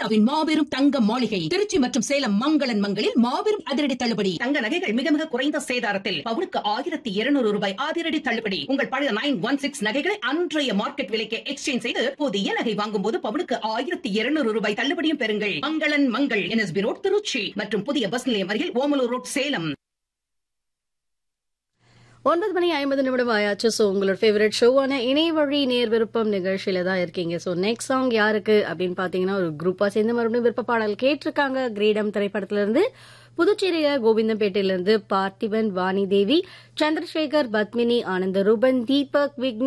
இந்தியாவின் மாபெரும் தங்க மாளிகை திருச்சி மற்றும் சேலம் மங்களன் மங்களில் மாபெரும் அதிரடி தள்ளுபடி தங்க நகைகள் மிக மிக குறைந்த சேதாரத்தில் பவுனுக்கு ஆயிரத்தி இருநூறு ரூபாய் அதிரடி தள்ளுபடி உங்கள் பழைய நைன் ஒன் சிக்ஸ் நகைகளை அன்றைய மார்க்கெட் விலைக்கு எக்ஸ்சேஞ்ச் செய்து புதிய நகை வாங்கும் போது பவுனுக்கு ஆயிரத்தி இருநூறு ரூபாய் தள்ளுபடியும் பெறுங்கள் மங்களன் மங்கள் என்எஸ்பி ரோட் திருச்சி மற்றும் புதிய பஸ் நிலையம் அருகில் ஓமலூர் ரோட் சேலம் ஒன்பது மணி ஐம்பது நிமிடம் ஆயாச்சு ஸோ உங்களோட ஃபேவரட் ஷோவான இணைய வழி நேர் விருப்பம் நிகழ்ச்சியில தான் இருக்கீங்க ஸோ நெக்ஸ்ட் சாங் யாருக்கு அப்படின்னு பார்த்தீங்கன்னா ஒரு குரூப்பாக சேர்ந்து மறுபடியும் விருப்ப பாடல் கேட்டிருக்காங்க கிரீடம் திரைப்படத்துல இருந்து புதுச்சேரியில கோவிந்தம்பேட்டையிலிருந்து பார்த்திபன் வாணி தேவி சந்திரசேகர் பத்மினி ஆனந்த ரூபன் தீபக் விக்னேஷ்